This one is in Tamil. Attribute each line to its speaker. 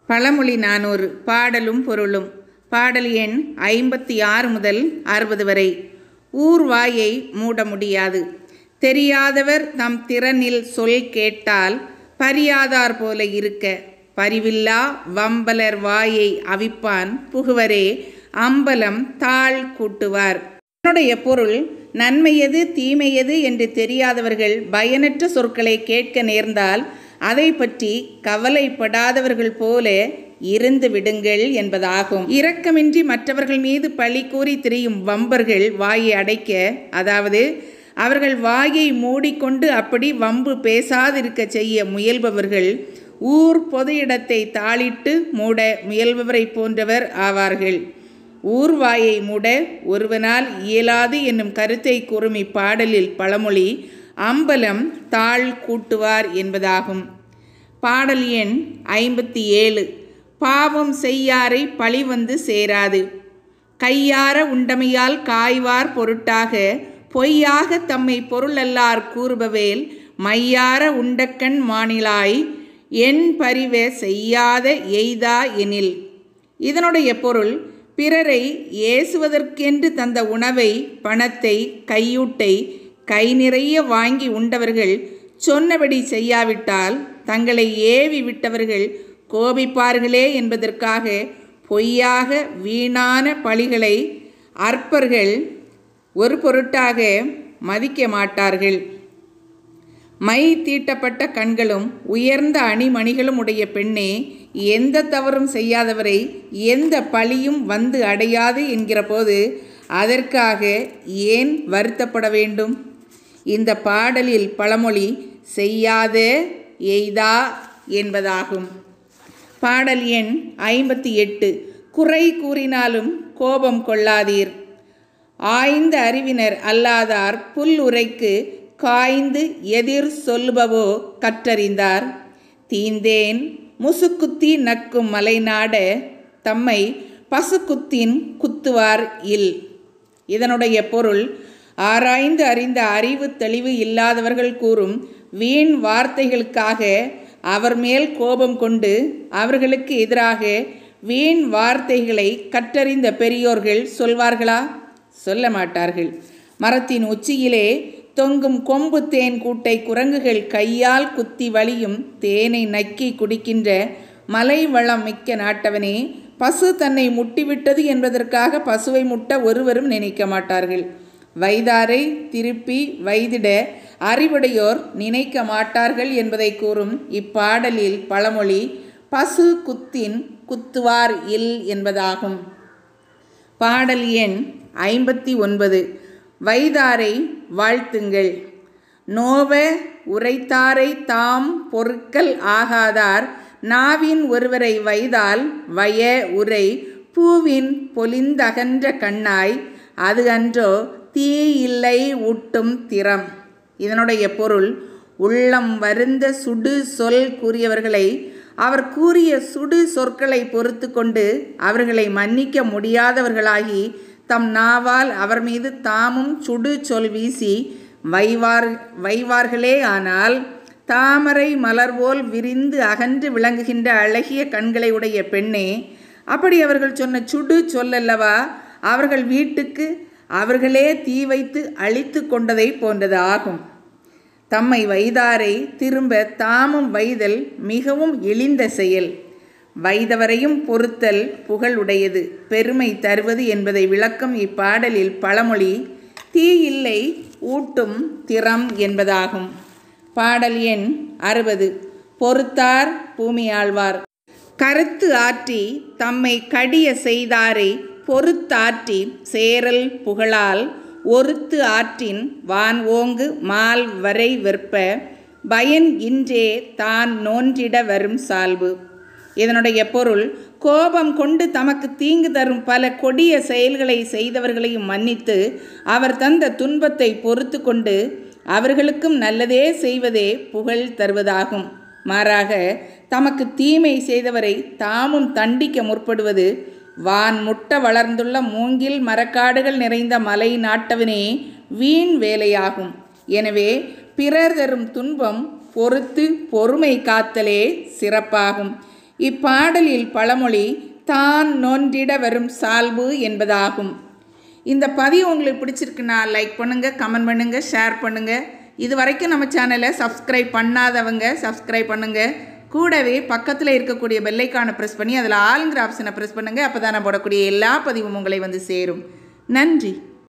Speaker 1: பழமொழி நானூறு பாடலும் பொருளும் பாடல் எண் ஐம்பத்தி ஆறு முதல் அறுபது வரை ஊர் வாயை மூட முடியாது தெரியாதவர் தம் திறனில் சொல் கேட்டால் பரியாதார் போல இருக்க பரிவில்லா வம்பலர் வாயை அவிப்பான் புகுவரே அம்பலம் தாழ் கூட்டுவார் இதனுடைய பொருள் நன்மையது தீமையது என்று தெரியாதவர்கள் பயனற்ற சொற்களை கேட்க நேர்ந்தால் அதை பற்றி கவலைப்படாதவர்கள் போல இருந்து விடுங்கள் என்பதாகும் இரக்கமின்றி மற்றவர்கள் மீது பழி கூறி திரியும் வம்பர்கள் வாயை அடைக்க அதாவது அவர்கள் வாயை மூடிக்கொண்டு அப்படி வம்பு பேசாதிருக்க செய்ய முயல்பவர்கள் ஊர் பொது இடத்தை தாளிட்டு மூட முயல்பவரை போன்றவர் ஆவார்கள் ஊர்வாயை மூட ஒருவனால் இயலாது என்னும் கருத்தை கூறும் இப்பாடலில் பழமொழி அம்பலம் தாழ் கூட்டுவார் என்பதாகும் பாடல் எண் ஐம்பத்தி ஏழு பாவம் செய்யாரை பழி வந்து சேராது கையார உண்டமையால் காய்வார் பொருட்டாக பொய்யாக தம்மை பொருளல்லார் கூறுபவேல் மையார உண்டக்கண் மானிலாய் என் பரிவ செய்யாத எய்தா எனில் இதனுடைய பொருள் பிறரை ஏசுவதற்கென்று தந்த உணவை பணத்தை கையூட்டை கை நிறைய வாங்கி உண்டவர்கள் சொன்னபடி செய்யாவிட்டால் தங்களை ஏவி விட்டவர்கள் கோபிப்பார்களே என்பதற்காக பொய்யாக வீணான பழிகளை அற்பர்கள் ஒரு பொருட்டாக மதிக்க மாட்டார்கள் மை தீட்டப்பட்ட கண்களும் உயர்ந்த அணிமணிகளும் உடைய பெண்ணே எந்த தவறும் செய்யாதவரை எந்த பழியும் வந்து அடையாது என்கிற போது அதற்காக ஏன் வருத்தப்பட வேண்டும் இந்த பாடலில் பழமொழி செய்யாத எய்தா என்பதாகும் பாடல் எண் ஐம்பத்தி எட்டு குறை கூறினாலும் கோபம் கொள்ளாதீர் ஆய்ந்த அறிவினர் அல்லாதார் புல் உரைக்கு காய்ந்து எதிர் சொல்பவோ கற்றறிந்தார் தீந்தேன் முசுக்குத்தி நக்கும் மலைநாட தம்மை பசுக்குத்தின் குத்துவார் இல் இதனுடைய பொருள் ஆராய்ந்து அறிந்த அறிவு தெளிவு இல்லாதவர்கள் கூறும் வீண் வார்த்தைகளுக்காக அவர் மேல் கோபம் கொண்டு அவர்களுக்கு எதிராக வீண் வார்த்தைகளை கற்றறிந்த பெரியோர்கள் சொல்வார்களா சொல்ல மாட்டார்கள் மரத்தின் உச்சியிலே தொங்கும் கொம்பு தேன் கூட்டை குரங்குகள் கையால் குத்தி வலியும் தேனை நக்கி குடிக்கின்ற மலை வளம் மிக்க நாட்டவனே பசு தன்னை முட்டிவிட்டது என்பதற்காக பசுவை முட்ட ஒருவரும் நினைக்க மாட்டார்கள் வைதாரை திருப்பி வைதிட அறிவுடையோர் நினைக்க மாட்டார்கள் என்பதை கூறும் இப்பாடலில் பழமொழி பசு குத்தின் குத்துவார் இல் என்பதாகும் பாடல் எண் ஐம்பத்தி ஒன்பது வைதாரை வாழ்த்துங்கள் நோவ உரைத்தாரை தாம் பொருட்கள் ஆகாதார் நாவின் ஒருவரை வைதால் வய உரை பூவின் பொலிந்தகன்ற கண்ணாய் அது அன்றோ தீ இல்லை ஊட்டும் திறம் இதனுடைய பொருள் உள்ளம் வருந்த சுடு சொல் கூறியவர்களை அவர் கூறிய சுடு சொற்களை பொறுத்து கொண்டு அவர்களை மன்னிக்க முடியாதவர்களாகி தம் நாவால் அவர் மீது தாமும் சுடு சொல் வீசி வைவார் வைவார்களே ஆனால் தாமரை மலர் போல் விரிந்து அகன்று விளங்குகின்ற அழகிய கண்களை உடைய பெண்ணே அப்படி அவர்கள் சொன்ன சுடு சொல்லல்லவா அவர்கள் வீட்டுக்கு அவர்களே தீ வைத்து அழித்து கொண்டதை போன்றது ஆகும் தம்மை வைதாரை திரும்ப தாமும் வைதல் மிகவும் இழிந்த செயல் வைதவரையும் பொறுத்தல் புகழுடையது பெருமை தருவது என்பதை விளக்கம் இப்பாடலில் பழமொழி தீ இல்லை ஊட்டும் திறம் என்பதாகும் பாடல் எண் அறுபது பொறுத்தார் பூமி ஆழ்வார் கருத்து ஆற்றி தம்மை கடிய செய்தாரை பொறுத்தாற்றி சேரல் புகழால் ஒருத்து ஆற்றின் வான் ஓங்கு மால் வரை வெற்ப பயன் இன்றே தான் நோன்றிட வரும் சால்பு இதனுடைய பொருள் கோபம் கொண்டு தமக்கு தீங்கு தரும் பல கொடிய செயல்களை செய்தவர்களையும் மன்னித்து அவர் தந்த துன்பத்தை பொறுத்து கொண்டு அவர்களுக்கும் நல்லதே செய்வதே புகழ் தருவதாகும் மாறாக தமக்கு தீமை செய்தவரை தாமும் தண்டிக்க முற்படுவது வான் முட்ட வளர்ந்துள்ள மூங்கில் மரக்காடுகள் நிறைந்த மலை நாட்டவனே வீண் வேலையாகும் எனவே பிறர் தரும் துன்பம் பொறுத்து பொறுமை காத்தலே சிறப்பாகும் இப்பாடலில் பழமொழி தான் நொன்றிட வரும் சால்பு என்பதாகும் இந்த பதிவு உங்களுக்கு பிடிச்சிருக்குன்னா லைக் பண்ணுங்கள் கமெண்ட் பண்ணுங்கள் ஷேர் பண்ணுங்கள் இது வரைக்கும் நம்ம சேனலை சப்ஸ்கிரைப் பண்ணாதவங்க சப்ஸ்கிரைப் பண்ணுங்கள் கூடவே பக்கத்தில் இருக்கக்கூடிய பெல்லைக்கானை ப்ரெஸ் பண்ணி அதில் ஆளுங்கிற ஆப்ஷனை ப்ரெஸ் பண்ணுங்கள் அப்போ தான் நான் போடக்கூடிய எல்லா பதிவும் உங்களை வந்து சேரும் நன்றி